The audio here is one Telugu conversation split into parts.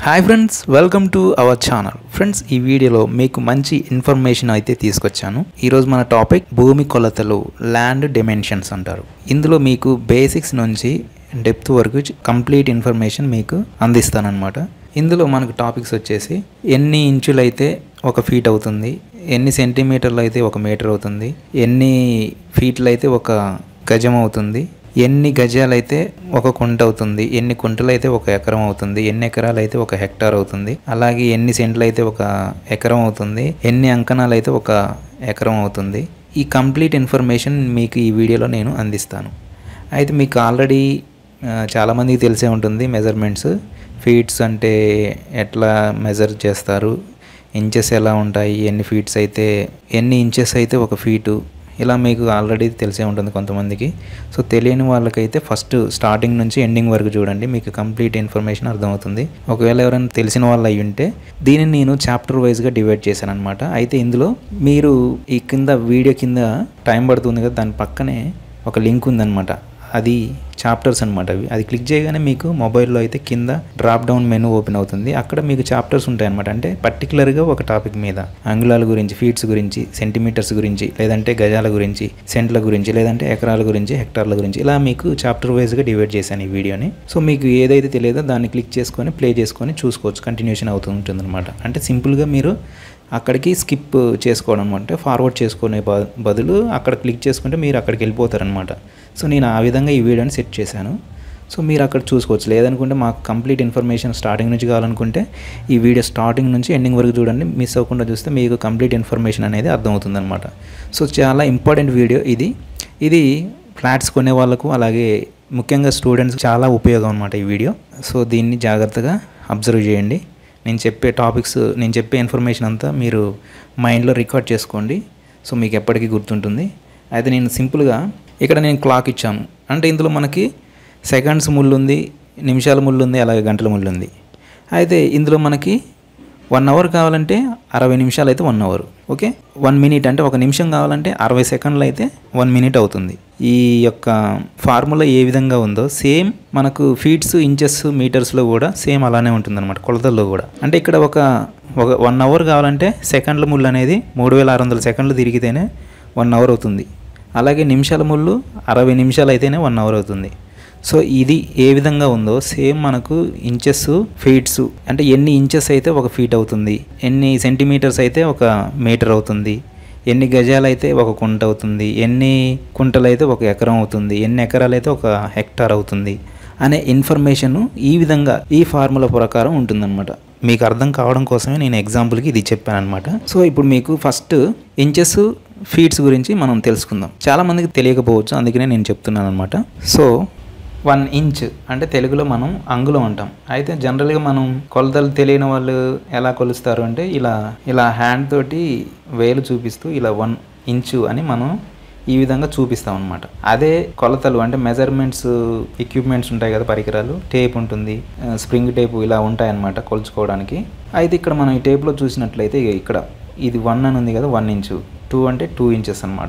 hi friends welcome to our channel friends ఈ వీడియోలో మీకు మంచి ఇన్ఫర్మేషన్ అయితే తీసుకొచ్చాను ఈరోజు మన టాపిక్ భూమి కొలతలు ల్యాండ్ డిమెన్షన్స్ అంటారు ఇందులో మీకు బేసిక్స్ నుంచి డెప్త్ వరకు కంప్లీట్ ఇన్ఫర్మేషన్ మీకు అందిస్తానన్నమాట ఇందులో మనకు టాపిక్స్ వచ్చేసి ఎన్ని ఇంచులు అయితే ఒక ఫీట్ అవుతుంది ఎన్ని సెంటీమీటర్లు అయితే ఒక మీటర్ అవుతుంది ఎన్ని ఫీట్లు అయితే ఒక గజం అవుతుంది ఎన్ని గజాలు అయితే ఒక కుంట అవుతుంది ఎన్ని కుంటలు అయితే ఒక ఎకరం అవుతుంది ఎన్ని ఎకరాలు అయితే ఒక హెక్టార్ అవుతుంది అలాగే ఎన్ని సెంట్లు అయితే ఒక ఎకరం అవుతుంది ఎన్ని అంకణాలు అయితే ఒక ఎకరం అవుతుంది ఈ కంప్లీట్ ఇన్ఫర్మేషన్ మీకు ఈ వీడియోలో నేను అందిస్తాను అయితే మీకు ఆల్రెడీ ఆ, చాలామందికి తెలిసే ఉంటుంది మెజర్మెంట్స్ ఫీట్స్ అంటే ఎట్లా మెజర్ చేస్తారు ఇంచెస్ ఎలా ఉంటాయి ఎన్ని ఫీట్స్ అయితే ఎన్ని ఇంచెస్ అయితే ఒక ఫీటు ఇలా మీకు ఆల్రెడీ తెలిసే ఉంటుంది కొంతమందికి సో తెలియని వాళ్ళకైతే ఫస్ట్ స్టార్టింగ్ నుంచి ఎండింగ్ వరకు చూడండి మీకు కంప్లీట్ ఇన్ఫర్మేషన్ అర్థమవుతుంది ఒకవేళ ఎవరైనా తెలిసిన వాళ్ళు అయి ఉంటే దీనిని నేను చాప్టర్ వైజ్గా డివైడ్ చేశాను అనమాట అయితే ఇందులో మీరు ఈ కింద వీడియో కింద టైం పడుతుంది కదా దాని పక్కనే ఒక లింక్ ఉందన్నమాట అది చాప్టర్స్ అనమాట అవి అది క్లిక్ చేయగానే మీకు మొబైల్లో అయితే కింద డ్రాప్ డౌన్ మెనూ ఓపెన్ అవుతుంది అక్కడ మీకు చాప్టర్స్ ఉంటాయి అనమాట అంటే పర్టికులర్గా ఒక టాపిక్ మీద అంగుళాల గురించి ఫీట్స్ గురించి సెంటీమీటర్స్ గురించి లేదంటే గజాల గురించి సెంట్ల గురించి లేదంటే ఎకరాల గురించి హెక్టార్ల గురించి ఇలా మీకు చాప్టర్ వైజ్గా డివైడ్ చేశాను ఈ వీడియోని సో మీకు ఏదైతే తెలియదో దాన్ని క్లిక్ చేసుకొని ప్లే చేసుకొని చూసుకోవచ్చు కంటిన్యూషన్ అవుతూ ఉంటుంది అనమాట అంటే సింపుల్గా మీరు అక్కడికి స్కిప్ చేసుకోవడం అంటే ఫార్వర్డ్ చేసుకునే బ- బదులు అక్కడ క్లిక్ చేసుకుంటే మీరు అక్కడికి వెళ్ళిపోతారనమాట సో నేను ఆ విధంగా ఈ వీడియోని సెట్ చేశాను సో మీరు అక్కడ చూసుకోవచ్చు లేదనుకుంటే మాకు కంప్లీట్ ఇన్ఫర్మేషన్ స్టార్టింగ్ నుంచి కావాలనుకుంటే ఈ వీడియో స్టార్టింగ్ నుంచి ఎండింగ్ వరకు చూడండి మిస్ అవ్వకుండా చూస్తే మీకు కంప్లీట్ ఇన్ఫర్మేషన్ అనేది అర్థమవుతుంది అనమాట సో చాలా ఇంపార్టెంట్ వీడియో ఇది ఇది ఫ్లాట్స్ కొనే వాళ్ళకు అలాగే ముఖ్యంగా స్టూడెంట్స్ చాలా ఉపయోగం అనమాట ఈ వీడియో సో దీన్ని జాగ్రత్తగా అబ్జర్వ్ చేయండి నేను చెప్పే టాపిక్స్ నేను చెప్పే ఇన్ఫర్మేషన్ అంతా మీరు మైండ్లో రికార్డ్ చేసుకోండి సో మీకు ఎప్పటికీ గుర్తుంటుంది అయితే నేను సింపుల్గా ఇక్కడ నేను క్లాక్ ఇచ్చాను అంటే ఇందులో మనకి సెకండ్స్ ముళ్ళు ఉంది నిమిషాల ముళ్ళు ఉంది అలాగే గంటల ముళ్ళు ఉంది అయితే ఇందులో మనకి వన్ అవర్ కావాలంటే అరవై నిమిషాలు అయితే one hour okay one minute అంటే ఒక నిమిషం కావాలంటే అరవై సెకండ్లు అయితే వన్ మినిట్ అవుతుంది ఈ యొక్క ఫార్ములా ఏ విధంగా ఉందో సేమ్ మనకు ఫీట్స్ ఇంచెస్ మీటర్స్లో కూడా సేమ్ అలానే ఉంటుంది అనమాట కొలతల్లో కూడా అంటే ఇక్కడ ఒక ఒక వన్ అవర్ కావాలంటే సెకండ్ల ముళ్ళు అనేది మూడు వేల ఆరు వందల సెకండ్లు తిరిగితేనే వన్ అవర్ అవుతుంది అలాగే నిమిషాల ముళ్ళు అరవై నిమిషాలు అయితేనే వన్ అవర్ అవుతుంది సో ఇది ఏ విధంగా ఉందో సేమ్ మనకు ఇంచెస్ ఫీట్స్ అంటే ఎన్ని ఇంచెస్ అయితే ఒక ఫీట్ అవుతుంది ఎన్ని సెంటీమీటర్స్ అయితే ఒక మీటర్ అవుతుంది ఎన్ని గజాలు అయితే ఒక కుంట అవుతుంది ఎన్ని కుంటలు అయితే ఒక ఎకరం అవుతుంది ఎన్ని ఎకరాలు అయితే ఒక హెక్టార్ అవుతుంది అనే ఇన్ఫర్మేషన్ ఈ విధంగా ఈ ఫార్ములా ప్రకారం ఉంటుందన్నమాట మీకు అర్థం కావడం కోసమే నేను ఎగ్జాంపుల్కి ఇది చెప్పాను అనమాట సో ఇప్పుడు మీకు ఫస్ట్ ఇంచెస్ ఫీట్స్ గురించి మనం తెలుసుకుందాం చాలా మందికి తెలియకపోవచ్చు అందుకనే నేను చెప్తున్నాను అనమాట సో వన్ ఇంచ్ అంటే తెలుగులో మనం అంగుళం అంటాం అయితే జనరల్గా మనం కొలతలు తెలియని వాళ్ళు ఎలా కొలుస్తారు అంటే ఇలా ఇలా హ్యాండ్ తోటి వేలు చూపిస్తూ ఇలా వన్ ఇంచు అని మనం ఈ విధంగా చూపిస్తాం అనమాట అదే కొలతలు అంటే మెజర్మెంట్స్ ఎక్విప్మెంట్స్ ఉంటాయి కదా పరికరాలు టేప్ ఉంటుంది ఆ, స్ప్రింగ్ టేపు ఇలా ఉంటాయన్నమాట కొలుచుకోవడానికి అయితే ఇక్కడ మనం ఈ టేప్లో చూసినట్లయితే ఇగ ఇక్కడ ఇది వన్ అని ఉంది కదా వన్ ఇంచు టూ అంటే టూ ఇంచెస్ అనమాట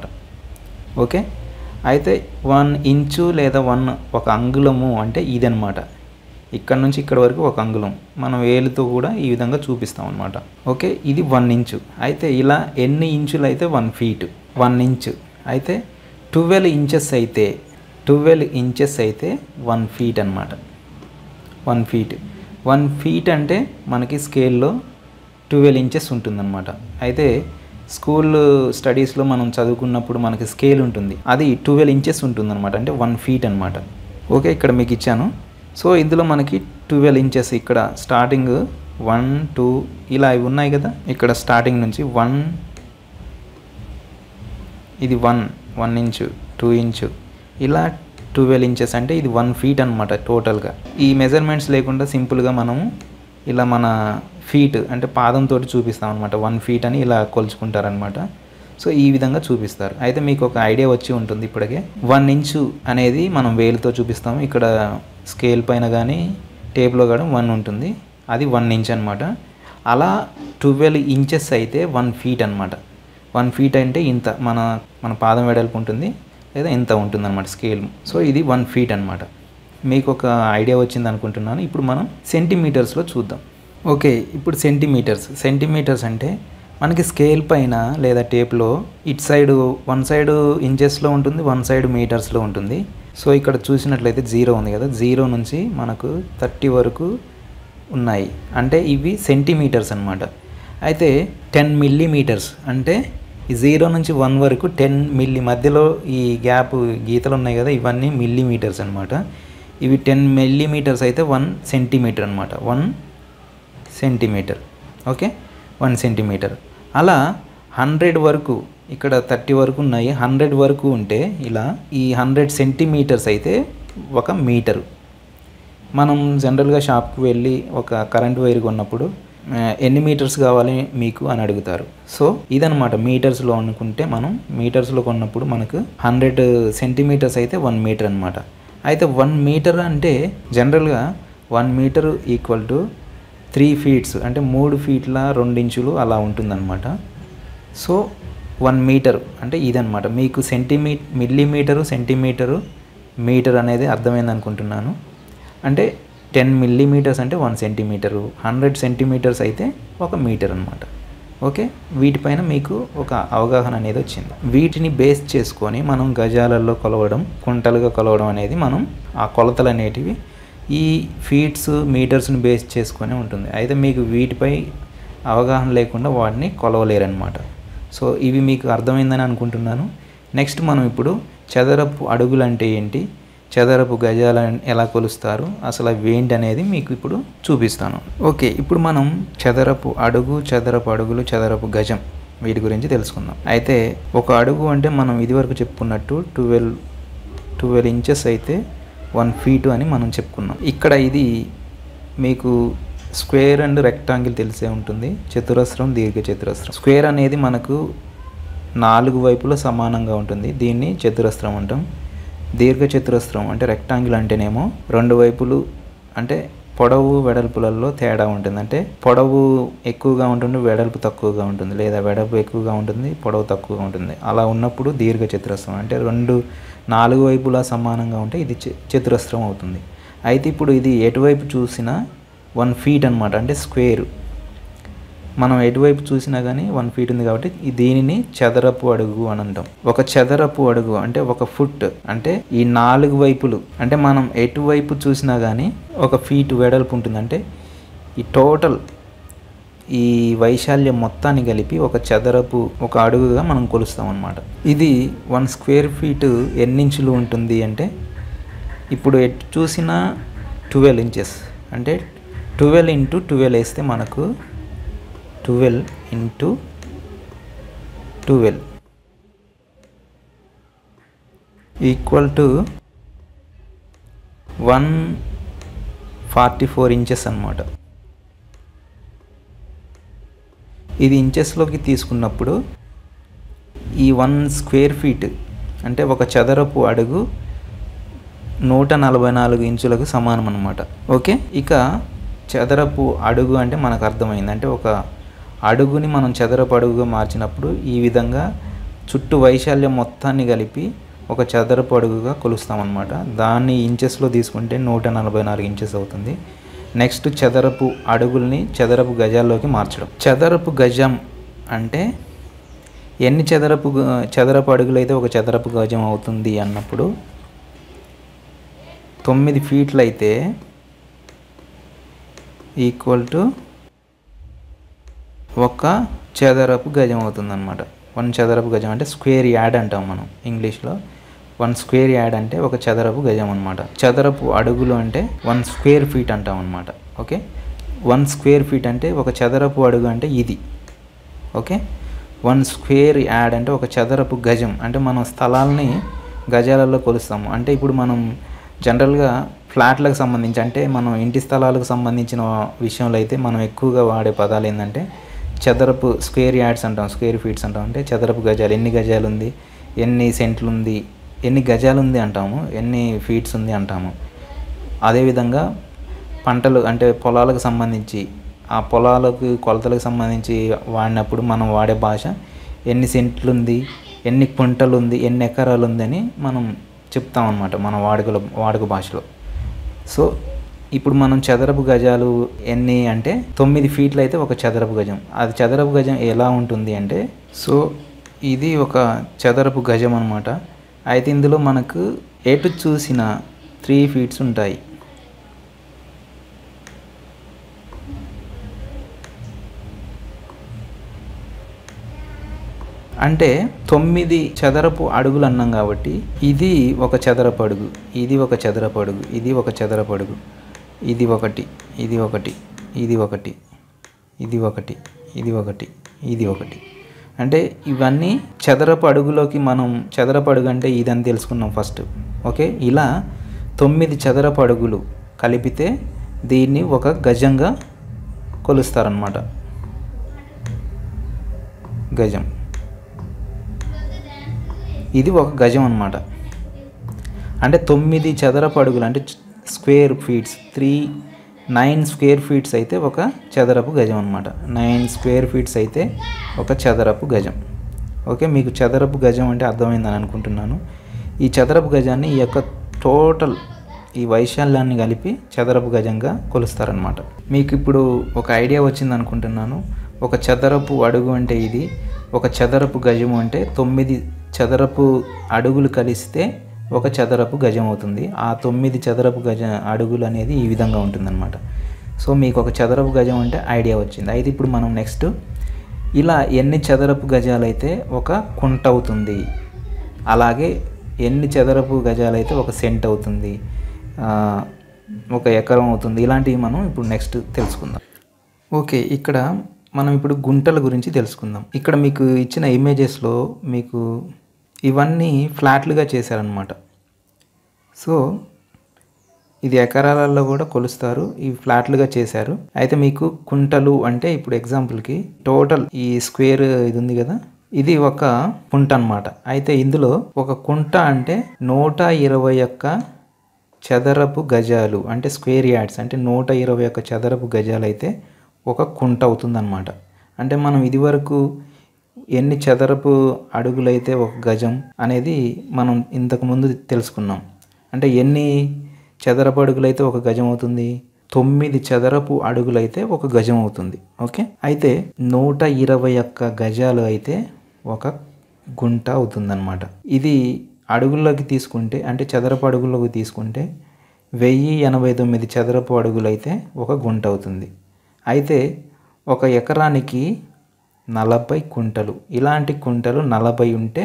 ఓకే అయితే వన్ ఇంచు లేదా వన్ ఒక అంగుళము అంటే ఇదనమాట ఇక్కడ నుంచి ఇక్కడ వరకు ఒక అంగుళం మనం వేలుతో కూడా ఈ విధంగా చూపిస్తాం అనమాట ఓకే ఇది వన్ ఇంచు అయితే ఇలా ఎన్ని ఇంచులు అయితే వన్ ఫీట్ వన్ ఇంచు అయితే ట్వెల్వ్ ఇంచెస్ అయితే ట్వెల్వ్ ఇంచెస్ అయితే వన్ ఫీట్ అనమాట వన్ ఫీట్ వన్ ఫీట్ అంటే మనకి స్కేల్లో ట్వెల్వ్ ఇంచెస్ ఉంటుందన్నమాట అయితే స్కూల్ స్టడీస్లో మనం చదువుకున్నప్పుడు మనకి స్కేల్ ఉంటుంది అది ట్వెల్వ్ ఇంచెస్ ఉంటుందన్నమాట అంటే వన్ ఫీట్ అనమాట ఓకే ఇక్కడ మీకు ఇచ్చాను సో ఇందులో మనకి ట్వెల్వ్ ఇంచెస్ ఇక్కడ స్టార్టింగ్ వన్ టూ ఇలా ఇవి ఉన్నాయి కదా ఇక్కడ స్టార్టింగ్ నుంచి వన్ ఇది one one inch two inch ఇలా ట్వెల్వ్ ఇంచెస్ అంటే ఇది వన్ ఫీట్ అనమాట టోటల్గా ఈ మెజర్మెంట్స్ లేకుండా సింపుల్గా మనము ఇలా మన ఫీట్ అంటే పాదంతో చూపిస్తాం అనమాట వన్ ఫీట్ అని ఇలా కొలుచుకుంటారనమాట సో ఈ విధంగా చూపిస్తారు అయితే మీకు ఒక ఐడియా వచ్చి ఉంటుంది ఇప్పటికే వన్ ఇంచు అనేది మనం వేలుతో చూపిస్తాము ఇక్కడ స్కేల్ పైన కానీ టేప్లో కూడా వన్ ఉంటుంది అది వన్ ఇంచ్ అనమాట అలా ట్వెల్వ్ ఇంచెస్ అయితే వన్ ఫీట్ అనమాట వన్ ఫీట్ అంటే ఇంత మన మన పాదం వెడల్పు ఉంటుంది లేదా ఇంత ఉంటుంది అనమాట స్కేల్ సో ఇది వన్ ఫీట్ అనమాట మీకు ఒక ఐడియా వచ్చింది అనుకుంటున్నాను ఇప్పుడు మనం సెంటీమీటర్స్లో చూద్దాం ఓకే ఇప్పుడు సెంటీమీటర్స్ సెంటీమీటర్స్ అంటే మనకి స్కేల్ పైన లేదా టేప్లో ఇట్ సైడ్ వన్ సైడ్ ఇంచెస్లో ఉంటుంది వన్ సైడ్ మీటర్స్లో ఉంటుంది సో ఇక్కడ చూసినట్లయితే జీరో ఉంది కదా జీరో నుంచి మనకు థర్టీ వరకు ఉన్నాయి అంటే ఇవి సెంటీమీటర్స్ అన్నమాట అయితే టెన్ మిల్లీమీటర్స్ అంటే ఈ జీరో నుంచి వన్ వరకు టెన్ మిల్లీ మధ్యలో ఈ గ్యాప్ గీతలు ఉన్నాయి కదా ఇవన్నీ మిల్లీమీటర్స్ అనమాట ఇవి టెన్ మిల్లీమీటర్స్ అయితే వన్ సెంటీమీటర్ అనమాట one centimetre okay one centimetre అలా హండ్రెడ్ వరకు ఇక్కడ థర్టీ వరకు ఉన్నాయి హండ్రెడ్ వరకు ఉంటే ఇలా ఈ హండ్రెడ్ సెంటీమీటర్స్ అయితే ఒక మీటరు మనం జనరల్గా షాప్కి వెళ్ళి ఒక కరెంట్ వైర్ కొన్నప్పుడు ఆ, ఎన్ని మీటర్స్ కావాలి మీకు అని అడుగుతారు సో ఇదనమాట మీటర్స్లో అనుకుంటే మనం మీటర్స్లో కొన్నప్పుడు మనకు హండ్రెడ్ సెంటీమీటర్స్ అయితే వన్ మీటర్ అనమాట అయితే వన్ మీటర్ అంటే జనరల్గా one metre equal to three feets అంటే మూడు ఫీట్ల రెండించులు అలా ఉంటుందన్నమాట సో వన్ మీటర్ అంటే ఇదనమాట మీకు సెంటీమీ మిల్లీమీటరు సెంటీమీటరు మీటర్ అనేది అర్థమైంది అనుకుంటున్నాను అంటే టెన్ మిల్లీమీటర్స్ అంటే వన్ సెంటీమీటరు హండ్రెడ్ సెంటీమీటర్స్ అయితే ఒక మీటర్ అనమాట ఓకే వీటిపైన మీకు ఒక అవగాహన అనేది వచ్చింది వీటిని బేస్ చేసుకొని మనం గజాలలో కొలవడం కుంటలుగా కొలవడం అనేది మనం ఆ కొలతలు అనేటివి ఈ ఫీట్స్ మీటర్స్ని బేస్ చేసుకొని ఉంటుంది అయితే మీకు వీటిపై అవగాహన లేకుండా వాటిని కొలవలేరనమాట సో ఇవి మీకు అర్థమైందని అనుకుంటున్నాను నెక్స్ట్ మనం ఇప్పుడు చదరపు అడుగులు అంటే ఏంటి చదరపు గజాలను ఎలా కొలుస్తారు అసలు అవి ఏంటి అనేది మీకు ఇప్పుడు చూపిస్తాను ఓకే ఇప్పుడు మనం చదరపు అడుగు చదరపు అడుగులు చదరపు గజం వీటి గురించి తెలుసుకుందాం అయితే ఒక అడుగు అంటే మనం ఇదివరకు చెప్పుకున్నట్టు ట్వెల్వ్ ట్వెల్వ్ ఇంచెస్ అయితే వన్ ఫీటు అని మనం చెప్పుకున్నాం ఇక్కడ ఇది మీకు స్క్వేర్ అండ్ రెక్టాంగిల్ తెలిసే ఉంటుంది చతురస్రం దీర్ఘ చతురస్రం స్క్వేర్ అనేది మనకు నాలుగు వైపులా సమానంగా ఉంటుంది దీన్ని చతురస్రం అంటాం దీర్ఘ చతురస్రం అంటే రెక్టాంగిల్ అంటేనేమో రెండు వైపులు అంటే పొడవు వెడల్పులలో తేడా ఉంటుంది అంటే పొడవు ఎక్కువగా ఉంటుంది వెడల్పు తక్కువగా ఉంటుంది లేదా వెడల్పు ఎక్కువగా ఉంటుంది పొడవు తక్కువగా ఉంటుంది అలా ఉన్నప్పుడు దీర్ఘ చతురస్రం అంటే రెండు నాలుగు వైపులా సమానంగా ఉంటే ఇది చ- చతురస్రం అవుతుంది అయితే ఇప్పుడు ఇది ఎటువైపు చూసినా వన్ ఫీట్ అనమాట అంటే స్క్వేర్ మనం ఎటువైపు చూసినా కానీ వన్ ఫీట్ ఉంది కాబట్టి ఈ దీనిని చదరపు అడుగు అని అంటాం ఒక చదరపు అడుగు అంటే ఒక ఫుట్ అంటే ఈ నాలుగు వైపులు అంటే మనం ఎటువైపు చూసినా కానీ ఒక ఫీట్ వెడల్పు ఉంటుంది అంటే ఈ టోటల్ ఈ వైశాల్యం మొత్తాన్ని కలిపి ఒక చదరపు ఒక అడుగుగా మనం కొలుస్తాం అనమాట ఇది వన్ స్క్వేర్ ఫీట్ ఎన్నించులు ఉంటుంది అంటే ఇప్పుడు ఎటు చూసినా ట్వెల్వ్ ఇంచెస్ అంటే ట్వెల్వ్ ఇంటూ ట్వెల్వ్ వేస్తే మనకు twelve into twelve equal to one forty four inches అనమాట ఇది ఇంచెస్లోకి తీసుకున్నప్పుడు ఈ వన్ స్క్వేర్ ఫీట్ అంటే ఒక చదరపు అడుగు నూట నలభై నాలుగు ఇంచులకు సమానం అనమాట ఓకే ఇక చదరపు అడుగు అంటే మనకు అర్థమైంది అంటే ఒక అడుగుని మనం చదరపు అడుగుగా మార్చినప్పుడు ఈ విధంగా చుట్టూ వైశాల్యం మొత్తాన్ని కలిపి ఒక చదరపు అడుగుగా కొలుస్తామన్నమాట దాన్ని ఇంచెస్లో తీసుకుంటే నూట నలభై నాలుగు ఇంచెస్ అవుతుంది నెక్స్ట్ చదరపు అడుగుల్ని చదరపు గజాల్లోకి మార్చడం చదరపు గజం అంటే ఎన్ని చదరపు గ- చదరపు అడుగులు అయితే ఒక చదరపు గజం అవుతుంది అన్నప్పుడు తొమ్మిది ఫీట్లు అయితే ఈక్వల్ టు ఒక చదరపు గజం అవుతుందన్నమాట వన్ చదరపు గజం అంటే స్క్వేర్ యాడ్ అంటాం మనం ఇంగ్లీష్లో వన్ స్క్వేర్ యాడ్ అంటే ఒక చదరపు గజం అనమాట చదరపు అడుగులు అంటే వన్ స్క్వేర్ ఫీట్ అంటాం అనమాట ఓకే వన్ స్క్వేర్ ఫీట్ అంటే ఒక చదరపు అడుగు అంటే ఇది ఓకే వన్ స్క్వేర్ యాడ్ అంటే ఒక చదరపు గజం అంటే మనం స్థలాల్ని గజాలలో కొలుస్తాము అంటే ఇప్పుడు మనం జనరల్గా ఫ్లాట్లకు సంబంధించి అంటే మనం ఇంటి స్థలాలకు సంబంధించిన విషయంలో అయితే మనం ఎక్కువగా వాడే పదాలు ఏంటంటే చదరపు స్క్వేర్ యార్డ్స్ అంటాం స్క్వేర్ ఫీట్స్ అంటాం అంటే చదరపు గజాలు ఎన్ని గజాలు ఉంది ఎన్ని సెంట్లు ఉంది ఎన్ని గజాలు ఉంది అంటాము ఎన్ని ఫీట్స్ ఉంది అంటాము అదేవిధంగా పంటలు అంటే పొలాలకు సంబంధించి ఆ పొలాలకు కొలతలకు సంబంధించి వాడినప్పుడు మనం వాడే భాష ఎన్ని సెంట్లు ఉంది ఎన్ని కుంటలు ఉంది ఎన్ని ఎకరాలు ఉందని మనం చెప్తాం అనమాట మన వాడుకలో వాడుక భాషలో సో ఇప్పుడు మనం చదరపు గజాలు ఎన్ని అంటే తొమ్మిది ఫీట్లు అయితే ఒక చదరపు గజం అది చదరపు గజం ఎలా ఉంటుంది అంటే సో ఇది ఒక చదరపు గజం అనమాట అయితే ఇందులో మనకు ఎటు చూసిన త్రీ ఫీట్స్ ఉంటాయి అంటే తొమ్మిది చదరపు అడుగులు అన్నాం కాబట్టి ఇది ఒక చదరపు అడుగు ఇది ఒక చదరపు అడుగు ఇది ఒక చదరపు అడుగు ఇది ఒకటి ఇది ఒకటి ఇది ఒకటి ఇది ఒకటి ఇది ఒకటి ఇది ఒకటి అంటే ఇవన్నీ చదరపు అడుగులోకి మనం చదరపు అడుగు అంటే ఇదని తెలుసుకున్నాం ఫస్ట్ ఓకే ఇలా తొమ్మిది చదరపు అడుగులు కలిపితే దీన్ని ఒక గజంగా కొలుస్తారనమాట గజం ఇది ఒక గజం అన్నమాట అంటే తొమ్మిది చదరపు అడుగులు అంటే square feets three nine square feets అయితే ఒక చదరపు గజం అనమాట నైన్ స్క్వేర్ ఫీట్స్ అయితే ఒక చదరపు గజం ఓకే మీకు చదరపు గజం అంటే అర్థమైందని అనుకుంటున్నాను ఈ చదరపు గజాన్ని ఈ యొక్క టోటల్ ఈ వైశాల్యాన్ని కలిపి చదరపు గజంగా కొలుస్తారనమాట మీకు ఇప్పుడు ఒక ఐడియా వచ్చింది అనుకుంటున్నాను ఒక చదరపు అడుగు అంటే ఇది ఒక చదరపు గజము అంటే తొమ్మిది చదరపు అడుగులు కలిస్తే ఒక చదరపు గజం అవుతుంది ఆ తొమ్మిది చదరపు గజ అడుగులు అనేది ఈ విధంగా ఉంటుందన్నమాట సో మీకు ఒక చదరపు గజం అంటే ఐడియా వచ్చింది అయితే ఇప్పుడు మనం నెక్స్ట్ ఇలా ఎన్ని చదరపు గజాలైతే ఒక కుంట అవుతుంది అలాగే ఎన్ని చదరపు గజాలైతే ఒక సెంట్ అవుతుంది ఆ, ఒక ఎకరం అవుతుంది ఇలాంటివి మనం ఇప్పుడు నెక్స్ట్ తెలుసుకుందాం ఓకే ఇక్కడ మనం ఇప్పుడు గుంటల గురించి తెలుసుకుందాం ఇక్కడ మీకు ఇచ్చిన ఇమేజెస్లో మీకు ఇవన్నీ ఫ్లాట్లుగా చేశారనమాట సో ఇది ఎకరాలలో కూడా కొలుస్తారు ఈ ఫ్లాట్లుగా చేశారు అయితే మీకు కుంటలు అంటే ఇప్పుడు ఎగ్జాంపుల్కి టోటల్ ఈ స్క్వేర్ ఇది ఉంది కదా ఇది ఒక కుంట అన్నమాట అయితే ఇందులో ఒక కుంట అంటే నూట ఇరవై ఒక్క చదరపు గజాలు అంటే స్క్వేర్ యార్డ్స్ అంటే నూట ఇరవై ఒక్క చదరపు గజాలు అయితే ఒక కుంట అవుతుందన్నమాట అంటే మనం ఇదివరకు ఎన్ని చదరపు అడుగులైతే ఒక గజం అనేది మనం ఇంతకు ముందు తెలుసుకున్నాం అంటే ఎన్ని చదరపు అడుగులైతే ఒక గజం అవుతుంది తొమ్మిది చదరపు అడుగులైతే ఒక గజం అవుతుంది ఓకే అయితే నూట ఇరవై ఒక్క గజాలు అయితే ఒక గుంట అవుతుందన్నమాట ఇది అడుగుల్లోకి తీసుకుంటే అంటే చదరపు అడుగుల్లోకి తీసుకుంటే వెయ్యి ఎనభై తొమ్మిది చదరపు అడుగులైతే ఒక గుంట అవుతుంది అయితే ఒక ఎకరానికి నలభై కుంటలు ఇలాంటి కుంటలు నలభై ఉంటే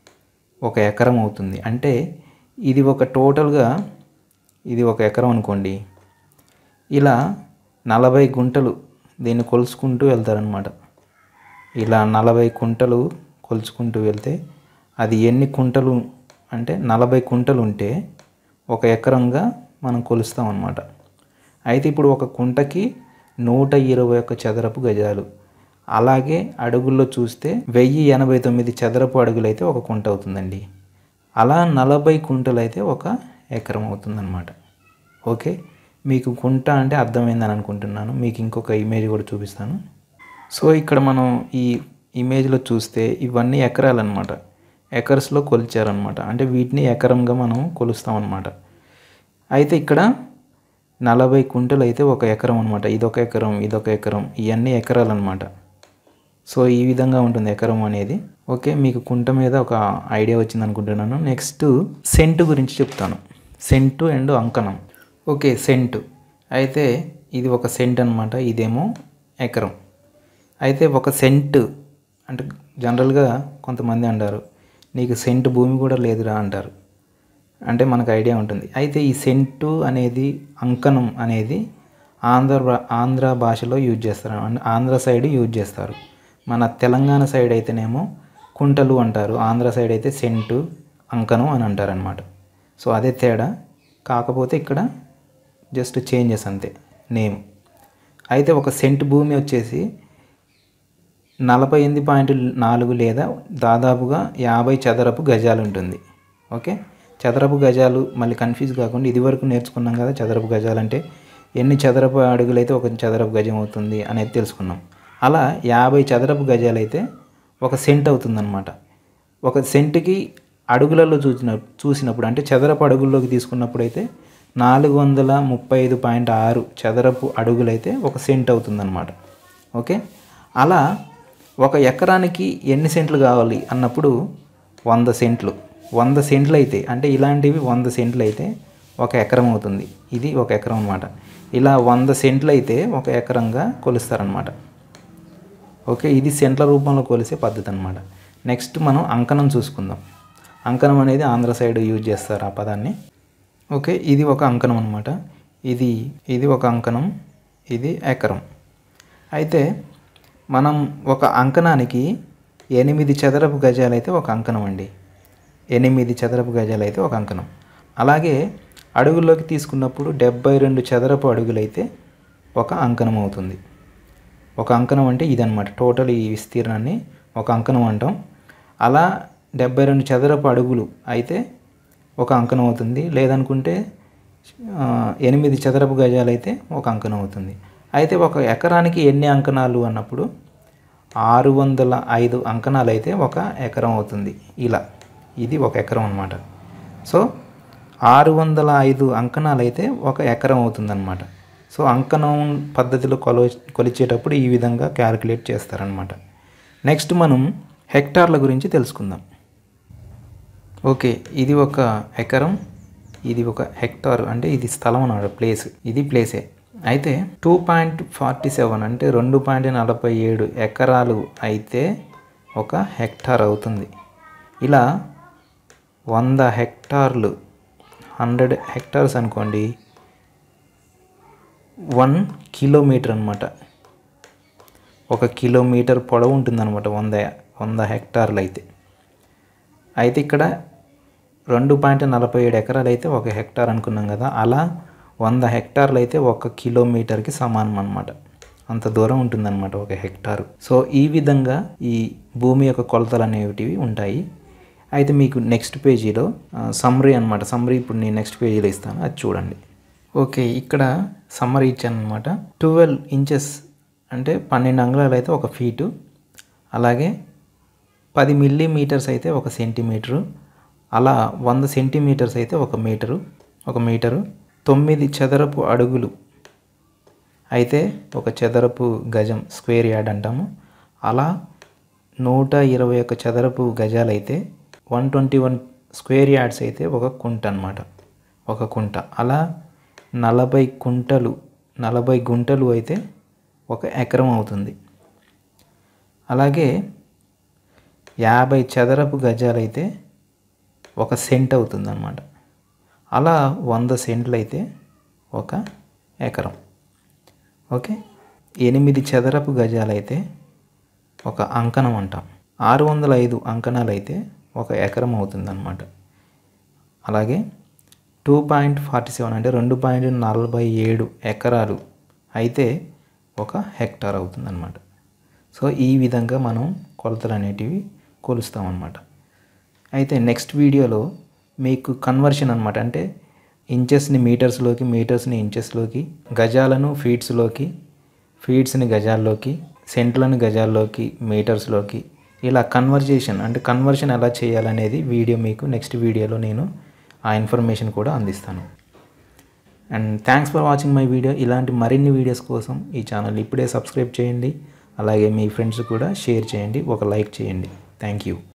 ఒక ఎకరం అవుతుంది అంటే ఇది ఒక టోటల్గా ఇది ఒక ఎకరం అనుకోండి ఇలా నలభై గుంటలు దీన్ని కొలుచుకుంటూ వెళ్తారనమాట ఇలా నలభై కుంటలు కొలుచుకుంటూ వెళ్తే అది ఎన్ని కుంటలు అంటే నలభై కుంటలు ఉంటే ఒక ఎకరంగా మనం కొలుస్తాం అన్నమాట అయితే ఇప్పుడు ఒక కుంటకి నూట ఇరవై ఒక్క చదరపు గజాలు అలాగే అడుగుల్లో చూస్తే వెయ్యి ఎనభై తొమ్మిది చదరపు అడుగులు అయితే ఒక కుంట అవుతుందండి అలా నలభై కుంటలు అయితే ఒక ఎకరం అవుతుందన్నమాట ఓకే మీకు కుంట అంటే అర్థమైందని అనుకుంటున్నాను మీకు ఇంకొక ఇమేజ్ కూడా చూపిస్తాను సో ఇక్కడ మనం ఈ ఇమేజ్లో చూస్తే ఇవన్నీ ఎకరాలు అనమాట ఎకర్స్లో కొలిచారనమాట అంటే వీటిని ఎకరంగా మనం కొలుస్తాం అనమాట అయితే ఇక్కడ నలభై కుంటలు అయితే ఒక ఎకరం అనమాట ఇదొక ఎకరం ఇదొక ఎకరం ఇవన్నీ ఎకరాలు అనమాట సో ఈ విధంగా ఉంటుంది ఎకరం అనేది ఓకే మీకు కుంట మీద ఒక ఐడియా వచ్చింది అనుకుంటున్నాను నెక్స్ట్ సెంటు గురించి చెప్తాను సెంటు అండ్ అంకణం ఓకే సెంటు అయితే ఇది ఒక సెంట్ అనమాట ఇదేమో ఎకరం అయితే ఒక సెంట్ అంటే జనరల్గా కొంతమంది అంటారు నీకు సెంటు భూమి కూడా లేదురా అంటారు అంటే మనకు ఐడియా ఉంటుంది అయితే ఈ సెంటు అనేది అంకణం అనేది ఆంధ్ర భా- ఆంధ్ర భాషలో యూజ్ చేస్తారు అంటే ఆంధ్ర సైడ్ యూజ్ చేస్తారు మన తెలంగాణ సైడ్ అయితేనేమో కుంటలు అంటారు ఆంధ్ర సైడ్ అయితే సెంటు అంకణం అని అంటారనమాట సో అదే తేడా కాకపోతే ఇక్కడ జస్ట్ చేంజెస్ అంతే నేమ్ అయితే ఒక సెంట్ భూమి వచ్చేసి నలభై ఎనిమిది పాయింట్ నాలుగు లేదా దాదాపుగా యాభై చదరపు గజాలు ఉంటుంది ఓకే చదరపు గజాలు మళ్ళీ కన్ఫ్యూజ్ కాకుండా ఇదివరకు నేర్చుకున్నాం కదా చదరపు గజాలు అంటే ఎన్ని చదరపు అడుగులైతే ఒక చదరపు గజం అవుతుంది అనేది తెలుసుకున్నాం అలా యాభై చదరపు గజాలు అయితే ఒక సెంట్ అవుతుందన్నమాట ఒక సెంటుకి అడుగులలో చూసిన చూసినప్పుడు అంటే చదరపు అడుగుల్లోకి తీసుకున్నప్పుడు అయితే నాలుగు వందల ముప్పై ఐదు పాయింట్ ఆరు చదరపు అడుగులైతే ఒక సెంట్ అవుతుందన్నమాట ఓకే అలా ఒక ఎకరానికి ఎన్ని సెంట్లు కావాలి అన్నప్పుడు వంద సెంట్లు వంద సెంట్లు అయితే అంటే ఇలాంటివి వంద సెంట్లు అయితే ఒక ఎకరం అవుతుంది ఇది ఒక ఎకరం అనమాట ఇలా వంద సెంట్లు అయితే ఒక ఎకరంగా కొలుస్తారనమాట ఓకే ఇది సెంట్ల రూపంలో కొలిసే పద్ధతి అనమాట నెక్స్ట్ మనం అంకణం చూసుకుందాం అంకణం అనేది ఆంధ్ర సైడ్ యూజ్ చేస్తారు ఆ పదాన్ని ఓకే ఇది ఒక అంకణం అనమాట ఇది ఇది ఒక అంకణం ఇది ఎకరం అయితే మనం ఒక అంకణానికి ఎనిమిది చదరపు గజాలు అయితే ఒక అంకణం అండి ఎనిమిది చదరపు గజాలు అయితే ఒక అంకణం అలాగే అడుగుల్లోకి తీసుకున్నప్పుడు డెబ్బై రెండు చదరపు అడుగులైతే ఒక అంకణం అవుతుంది ఒక అంకణం అంటే ఇదనమాట టోటల్ ఈ విస్తీర్ణాన్ని ఒక అంకణం అంటాం అలా డెబ్బై రెండు చదరపు అడుగులు అయితే ఒక అంకణం అవుతుంది లేదనుకుంటే ఆ, ఎనిమిది చదరపు గజాలు అయితే ఒక అంకణం అవుతుంది అయితే ఒక ఎకరానికి ఎన్ని అంకణాలు అన్నప్పుడు ఆరు వందల ఐదు అంకణాలు అయితే ఒక ఎకరం అవుతుంది ఇలా ఇది ఒక ఎకరం అనమాట సో ఆరు వందల ఐదు అంకణాలు అయితే ఒక ఎకరం అవుతుందన్నమాట సో అంకణం పద్ధతిలో కొల కొలిచేటప్పుడు ఈ విధంగా క్యాలిక్యులేట్ చేస్తారనమాట నెక్స్ట్ మనం హెక్టార్ల గురించి తెలుసుకుందాం ఓకే ఇది ఒక ఎకరం ఇది ఒక హెక్టార్ అంటే ఇది స్థలం అన్నమాట ప్లేస్ ఇది ప్లేసే అయితే టూ పాయింట్ ఫార్టీ సెవెన్ అంటే రెండు పాయింట్ నలభై ఏడు ఎకరాలు అయితే ఒక హెక్టార్ అవుతుంది ఇలా వంద హెక్టార్లు హండ్రెడ్ హెక్టార్స్ అనుకోండి వన్ కిలోమీటర్ అనమాట ఒక కిలోమీటర్ పొడవు ఉంటుందన్నమాట వంద వంద హెక్టార్లు అయితే అయితే ఇక్కడ రెండు పాయింట్ నలభై ఏడు ఎకరాలు అయితే ఒక హెక్టార్ అనుకున్నాం కదా అలా వంద హెక్టార్లు అయితే ఒక కిలోమీటర్కి సమానం అనమాట అంత దూరం ఉంటుందన్నమాట ఒక హెక్టారు సో ఈ విధంగా ఈ భూమి యొక్క కొలతలు అనేటివి ఉంటాయి అయితే మీకు నెక్స్ట్ పేజీలో సమ్మరీ అనమాట సమ్మరీ ఇప్పుడు నేను నెక్స్ట్ పేజీలో ఇస్తాను అది చూడండి ఓకే ఇక్కడ సమ్మరీ ఇచ్చాను అనమాట ట్వెల్వ్ ఇంచెస్ అంటే పన్నెండు అంగుళాలు అయితే ఒక ఫీటు అలాగే పది మిల్లీమీటర్స్ అయితే ఒక సెంటీమీటరు అలా వంద సెంటీమీటర్స్ అయితే ఒక మీటరు ఒక మీటరు తొమ్మిది చదరపు అడుగులు అయితే ఒక చదరపు గజం స్క్వేర్ యార్డ్ అంటాము అలా నూట ఇరవై ఒక్క చదరపు గజాలు అయితే one twenty one square yards అయితే ఒక కుంట అనమాట ఒక కుంట అలా నలభై కుంటలు నలభై గుంటలు అయితే ఒక ఎకరం అవుతుంది అలాగే యాభై చదరపు గజాలైతే ఒక సెంట్ అవుతుంది అనమాట అలా వంద సెంట్లు అయితే ఒక ఎకరం ఓకే ఎనిమిది చదరపు గజాలైతే ఒక అంకణం అంటాం ఆరు వందల ఐదు అంకణాలు అయితే ఒక ఎకరం అవుతుందన్నమాట అలాగే టూ పాయింట్ ఫార్టీ సెవెన్ అంటే రెండు పాయింట్ నలభై ఏడు ఎకరాలు అయితే ఒక హెక్టార్ అవుతుందన్నమాట సో ఈ విధంగా మనం కొలతలు అనేటివి కొలుస్తామన్నమాట అయితే నెక్స్ట్ వీడియోలో మీకు కన్వర్షన్ అనమాట అంటే ఇంచెస్ని మీటర్స్లోకి మీటర్స్ని ఇంచెస్లోకి గజాలను ఫీట్స్లోకి ఫీట్స్ని గజాల్లోకి సెంట్లను గజాల్లోకి మీటర్స్లోకి ఇలా కన్వర్జేషన్ అంటే కన్వర్షన్ ఎలా చేయాలనేది వీడియో మీకు నెక్స్ట్ వీడియోలో నేను ఆ ఇన్ఫర్మేషన్ కూడా అందిస్తాను and thanks for watching my video ఇలాంటి మరిన్ని వీడియోస్ కోసం ఈ ఛానల్ ఇప్పుడే సబ్స్క్రైబ్ చేయండి అలాగే మీ ఫ్రెండ్స్ కూడా షేర్ చేయండి ఒక లైక్ చేయండి థ్యాంక్ యూ